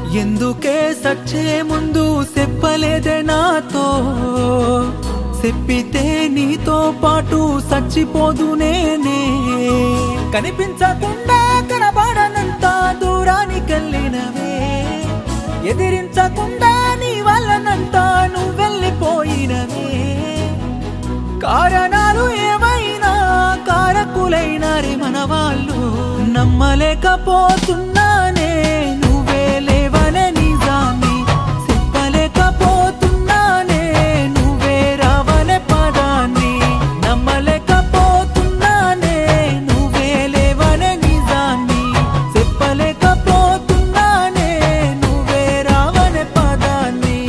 ఎందుకే సచ్చే ముందు చెప్పలేదే నాతో చెప్పితే నీతో పాటు చచ్చిపోదు నేనే కనిపించకుండా కనబడనంత దూరానికెళ్ళినవే ఎదిరించకుండా నీ వల్లనంతా నువ్వు వెళ్ళిపోయినవే కారణాలు ఏమైనా కారకులైన రే మన వాళ్ళు నమ్మలేకపోతున్నానే నువ్వే లేవనే నిజాన్ని చెప్పలేకపోతున్నానే నువ్వే రావనే పదాన్ని నమ్మలేకపోతున్నానే నువ్వే లేవనే నిజాన్ని చెప్పలేకపోతున్నానే నువ్వే రావనే పదాన్ని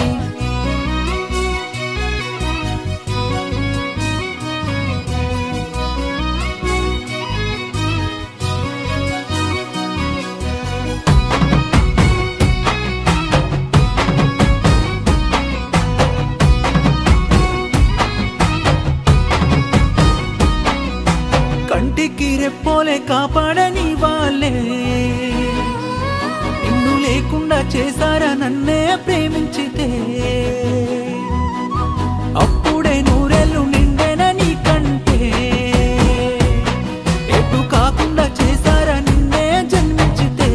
కంటికి రెప్పోలే కాపాడని వాళ్ళే నిన్ను లేకుండా చేశారా నన్నే ప్రేమించితే అప్పుడే నూరెళ్ళు నిండెన నీ కంటే ఎటు కాకుండా చేశారా నిన్నే జన్మించితే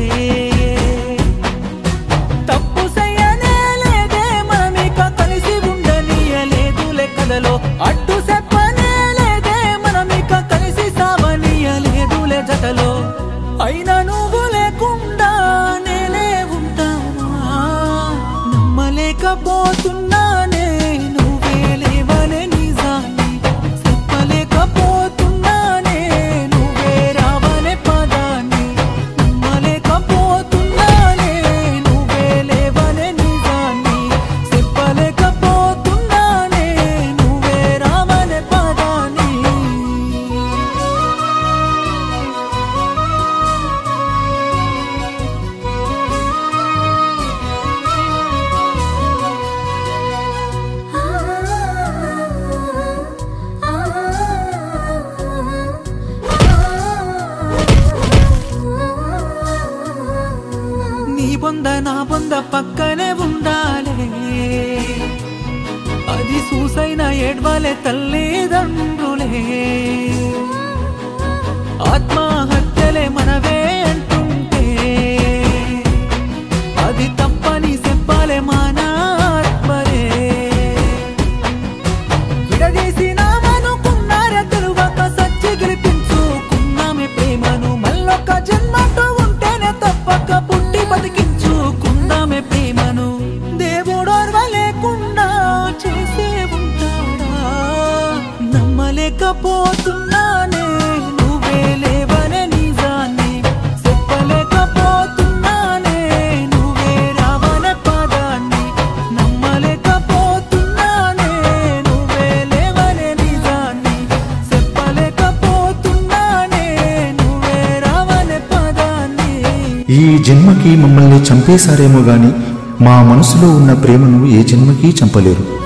తప్పు చెయ్యనే లేదే మనమిక కలిసి ఉండనీయలేదులే కథలో అడ్డు చెప్పనే లేదే మనమిక కలిసి సావనీయలేదులే జతలో అయినా నువ్వు లేకుండా నేనే ఉంటానా నమ్మలేకపోతున్నానే నువ్వే లేవనే నిజాన్ని చెప్పలేకపోతున్నానే నువ్వే రావనే పదాన్ని నమ్మలేకపోతున్నానే నువ్వే లేవనే నిజాన్ని చెప్పలేకపోతున్నానే నువ్వే రావనే పదాన్ని నీ బొంద నా బొంద పక్కనే ఉండాలే అది సూసైన ఏడ్వాలే తల్లిదండ్రులే ఆత్మహత్యలే మనవే అంటుంటే అది తప్పని చెప్పాలే మానాత్మరే విడదీసినామనుకున్నారే తెలువక సచ్చి గెలిపించుకున్నామే ప్రేమను మళ్ళొక్క జన్మతో ఉంటేనే తప్పక పుట్టి బతికించుకుందామే ప్రేమను దేవుడోర్వ లేకుండా చేసే ఉంటాడా నమ్మలేకపోతున్నానే నువ్వే లేవనే నిజాన్ని చెప్పలేకపోతున్నానే నువ్వే రావనే పదాన్ని నమ్మలేకపోతున్నానే నువ్వే లేవనే నిజాన్ని చెప్పలేకపోతున్నానే నువ్వే రావనే పదాన్ని ఈ జన్మకి మమ్మల్ని చంపేశారేమో గాని మా మనసులో ఉన్న ప్రేమను ఏ జన్మకి చంపలేరు